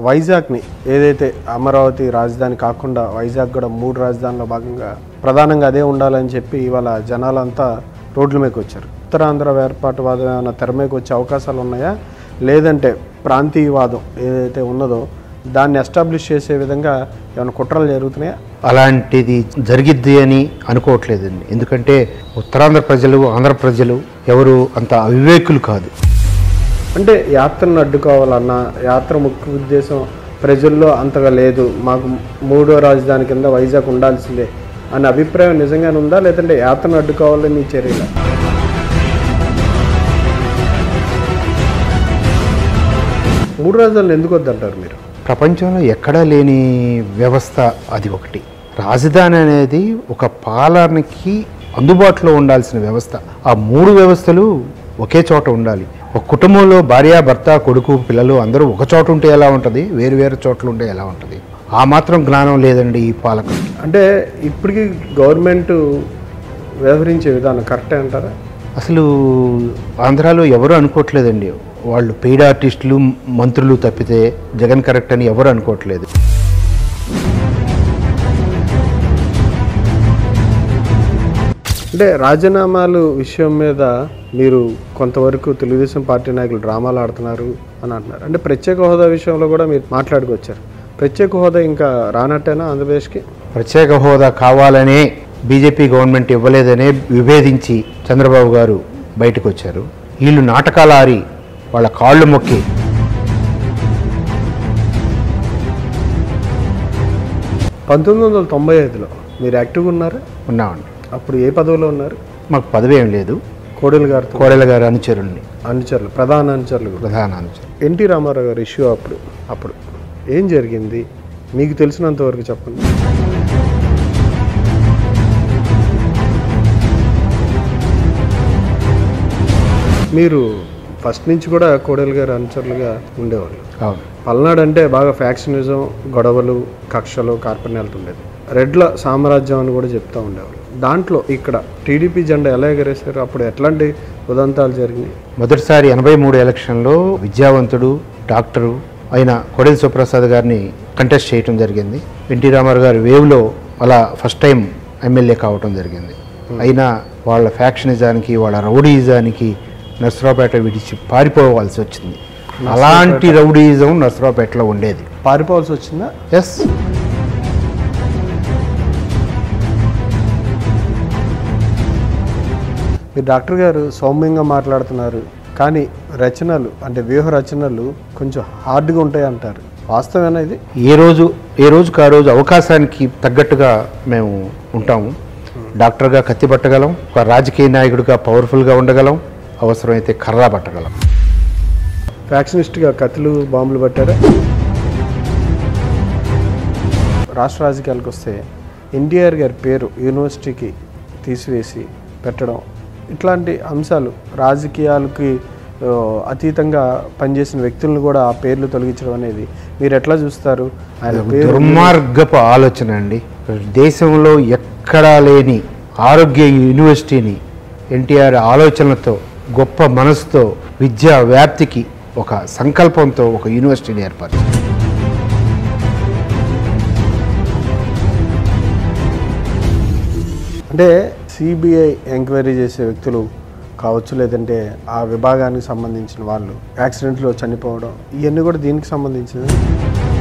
వైజాగ్ని ఏదైతే అమరావతి రాజధాని కాకుండా వైజాగ్ కూడా మూడు రాజధానిలో భాగంగా ప్రధానంగా అదే ఉండాలని చెప్పి ఇవాళ జనాలంతా రోడ్ల మీదకి వచ్చారు ఉత్తరాంధ్ర వేర్పాటువాదం ఏమైనా తెర మీదకి వచ్చే అవకాశాలు ఉన్నాయా లేదంటే ప్రాంతీయవాదం ఏదైతే ఉన్నదో దాన్ని ఎస్టాబ్లిష్ చేసే విధంగా ఏమైనా కుట్రలు జరుగుతున్నాయా అలాంటిది జరిగిద్ది అని అనుకోవట్లేదండి ఎందుకంటే ఉత్తరాంధ్ర ప్రజలు ఆంధ్ర ప్రజలు ఎవరు అంత అవివేకులు కాదు అంటే యాత్రను అడ్డుకోవాలన్న యాత్ర ముఖ్య ఉద్దేశం ప్రజల్లో అంతగా లేదు మాకు మూడో రాజధాని కింద వైజాగ్ ఉండాల్సిందే అనే అభిప్రాయం నిజంగానే ఉందా లేదంటే యాత్రను అడ్డుకోవాలని ఈ చర్యల మూడు రాజధానులు ఎందుకు వద్దంటారు మీరు ప్రపంచంలో ఎక్కడా లేని వ్యవస్థ అది ఒకటి రాజధాని అనేది ఒక పాలనకి అందుబాటులో ఉండాల్సిన వ్యవస్థ ఆ మూడు వ్యవస్థలు ఒకే చోట ఉండాలి ఒక కుటుంబంలో భార్య భర్త కొడుకు పిల్లలు అందరూ ఒక చోట ఉంటే ఎలా ఉంటుంది వేరు వేరు చోట్ల ఉంటే ఎలా ఉంటుంది ఆ మాత్రం జ్ఞానం లేదండి ఈ పాలకులు అంటే ఇప్పటికీ గవర్నమెంట్ వ్యవహరించే విధానం కరెక్టే అంటారా అసలు ఆంధ్రాలో ఎవరు అనుకోవట్లేదండి వాళ్ళు పెయిడ్ ఆర్టిస్టులు మంత్రులు తప్పితే జగన్ కరెక్ట్ అని ఎవరు అనుకోవట్లేదు అంటే రాజీనామాలు విషయం మీద మీరు కొంతవరకు తెలుగుదేశం పార్టీ నాయకులు డ్రామాలు ఆడుతున్నారు అని అంటున్నారు అంటే ప్రత్యేక హోదా విషయంలో కూడా మీరు మాట్లాడుకొచ్చారు ప్రత్యేక హోదా ఇంకా రానట్టేనా ఆంధ్రప్రదేశ్కి ప్రత్యేక హోదా కావాలనే బీజేపీ గవర్నమెంట్ ఇవ్వలేదనే విభేదించి చంద్రబాబు గారు బయటకు వచ్చారు వీళ్ళు నాటకాలు ఆరి వాళ్ళ కాళ్ళు మొక్కి పంతొమ్మిది వందల తొంభై ఐదులో మీరు యాక్టివ్గా ఉన్నారు ఉన్నామండి అప్పుడు ఏ పదవిలో ఉన్నారు మాకు పదవి ఏం లేదు కోడెల గారితో కోడెల గారు అనుచరుణ్ణి అనుచరులు ప్రధాన అనుచరులు కూడా ప్రధాన అనుచరు ఎన్టీ రామారావు గారి ఇష్యూ అప్పుడు అప్పుడు ఏం జరిగింది మీకు తెలిసినంత వరకు చెప్పండి మీరు ఫస్ట్ నుంచి కూడా కోడెల గారి అనుచరులుగా ఉండేవాళ్ళు అవును పల్నాడు అంటే బాగా ఫ్యాక్షనిజం గొడవలు కక్షలు కార్పణ్యాలతో ఉండేది రెడ్ల సామ్రాజ్యం అని కూడా చెప్తూ ఉండేవాళ్ళు దాంట్లో ఇక్కడ టీడీపీ జెండా ఎలా ఎగరేశారు అప్పుడు ఎట్లాంటి ఉదంతాలు జరిగినాయి మొదటిసారి ఎనభై మూడు ఎలక్షన్లో విద్యావంతుడు డాక్టరు అయిన కొడెల సుప్రసాద్ గారిని కంటెస్ట్ చేయటం జరిగింది ఎన్టీ రామారావు గారి వేవ్లో అలా ఫస్ట్ టైం ఎమ్మెల్యే కావటం జరిగింది అయినా వాళ్ళ ఫ్యాక్షనిజానికి వాళ్ళ రౌడీయిజానికి నర్సరావుపేట విడిచి పారిపోవాల్సి వచ్చింది అలాంటి రౌడీయిజం నర్సరావుపేటలో ఉండేది పారిపోవాల్సి వచ్చిందా ఎస్ మీరు డాక్టర్ గారు సౌమ్యంగా మాట్లాడుతున్నారు కానీ రచనలు అంటే వ్యూహ రచనలు కొంచెం హార్డ్గా ఉంటాయి అంటారు వాస్తవేనా ఇది ఏ రోజు ఏ రోజుకి ఆ రోజు అవకాశానికి తగ్గట్టుగా మేము ఉంటాము డాక్టర్గా కత్తి పట్టగలం ఒక రాజకీయ నాయకుడిగా పవర్ఫుల్గా ఉండగలం అవసరమైతే కర్రా పట్టగలం ఫ్యాక్షనిస్ట్గా కత్తులు బాంబులు పట్టారా రాష్ట్ర రాజకీయాలకు వస్తే ఎన్టీఆర్ గారి పేరు యూనివర్సిటీకి తీసివేసి పెట్టడం ఇట్లాంటి అంశాలు రాజకీయాలకి ఆ, అతీతంగా పనిచేసిన వ్యక్తులను కూడా ఆ పేర్లు తొలగించడం అనేది మీరు ఎట్లా చూస్తారు ఆయన పేరు దుర్మార్గపు ఆలోచన అండి దేశంలో ఎక్కడా లేని ఆరోగ్య యూనివర్సిటీని ఎన్టీఆర్ ఆలోచనలతో గొప్ప మనసుతో విద్యా వ్యాప్తికి ఒక సంకల్పంతో ఒక యూనివర్సిటీని ఏర్పరిచారు అంటే సిబిఐ ఎంక్వైరీ చేసే వ్యక్తులు కావచ్చు లేదంటే ఆ విభాగానికి సంబంధించిన వాళ్ళు యాక్సిడెంట్లో చనిపోవడం ఇవన్నీ కూడా దీనికి సంబంధించినవి